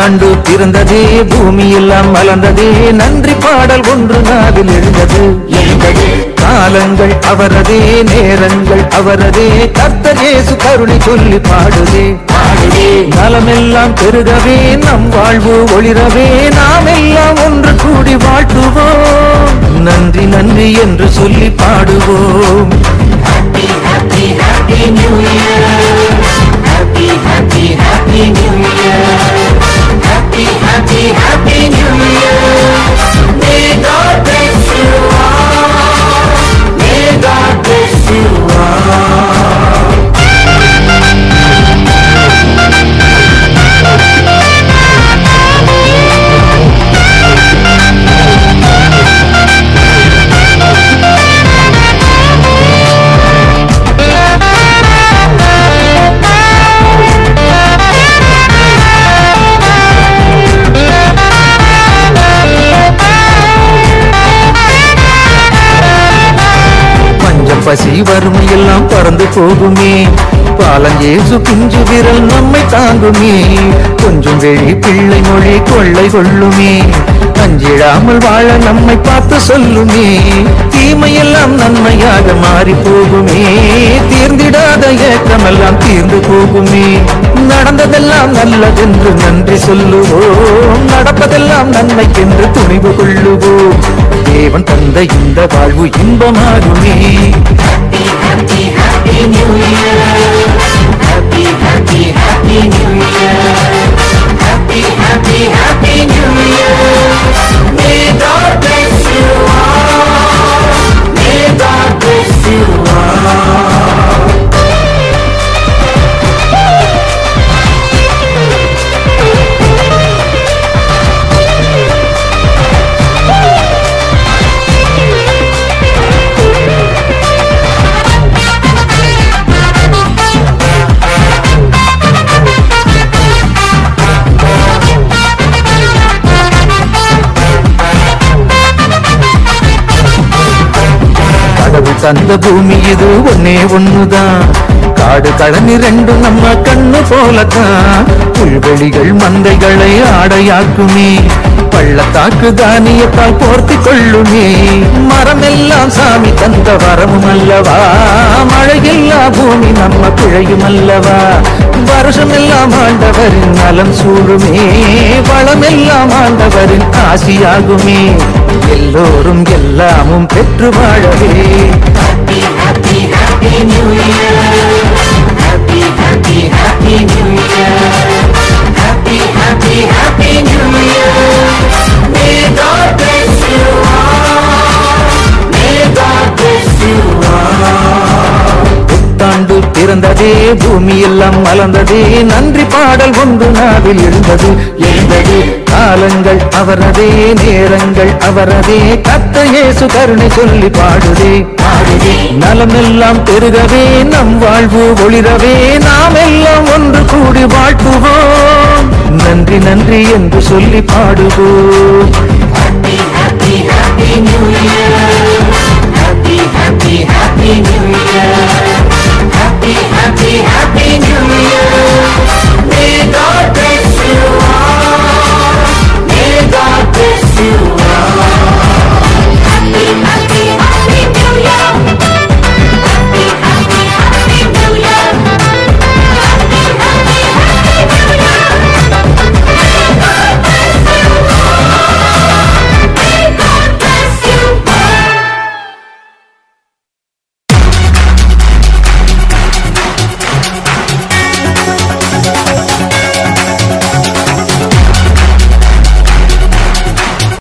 புத்தாண்டு பிறந்ததே பூமி எல்லாம் மலர்ந்ததே நன்றி பாடல் ஒன்று நாவில் எழுந்தது எழுந்தது காலங்கள் அவரதே நேரங்கள் அவரதே கர்த்தர் இயேசு கருணை சொல்லி பாடுதே பாடுதே நலமெல்லாம் பெருகவே நம் வாழ்வு ஒளிரவே நாம் எல்லாம் ஒன்று கூடி வாழ்த்துவோம் நன்றி நன்றி என்று சொல்லி பாடுவோம் Happy, happy, happy New Year. Happy, happy, happy New Year. Happy, happy, happy New Year. May God bless you all. May God bless you all. பஞ்சம் பசி வறுமை எல்லாம் பறந்து போகுமே பாலஞ்சேசு பிஞ்சு விரல் நம்மை தாங்குமே கொஞ்சம் வெளி பிள்ளை மொழி கொள்ளை கொள்ளுமே அஞ்சிடாமல் வாழ நம்மை பார்த்து சொல்லுமே தீமையெல்லாம் நன்மையாக மாறி போகுமே தீர்ந்திடாத ஏக்கமெல்லாம் தீர்ந்து போகுமே நடந்ததெல்லாம் நல்லதென்று நன்றி சொல்லுவோம் நடப்பதெல்லாம் நன்மைக்கென்று துணிவு கொள்ளுவோம் தேவன் தந்த இந்த வாழ்வு இன்பமாகுமே Happy, happy, happy New Year. Happy, happy, happy New Year. Happy, happy, happy New Year. May God bless you all. May God bless you all. கடவுள் தந்த பூமி இது ஒன்னே ஒண்ணுதான் காடு கடனி ரெண்டும் நம்ம கண்ணு போலதான் புல்வெளிகள் மந்தைகளை ஆடையாக்குமே பள்ளத்தாக்கு தானியத்தால் போர்த்தி கொள்ளுமே மரமெல்லாம் சாமி தந்த வரமும் அல்லவா மழையில்லா பூமி நம்ம பிழையும் அல்லவா வருஷமெல்லாம் ஆண்டவரின் நலம் சூழுமே வளமெல்லாம் ஆண்டவரின் ஆசியாகுமே எல்லோரும் எல்லாமும் பெற்று வாழவே Happy, happy, happy New Year. Happy, happy, happy New Year. Happy, happy, happy New Year. May God bless you all. May God bless you all. புத்தாண்டு பிறந்ததே பூமி எல்லாம் மலர்ந்ததே நன்றி பாடல் ஒன்று நாவில் எழுந்தது எழுந்தது காலங்கள் அவரதே நேரங்கள் அவரதே கத்த இயேசு கருணை சொல்லி பாடுதே பாடுதே நலமெல்லாம் பெருகவே நம் வாழ்வு ஒளிரவே நாம் எல்லாம் ஒன்று கூடி வாழ்த்துவோம் நன்றி நன்றி என்று சொல்லி பாடுவோம்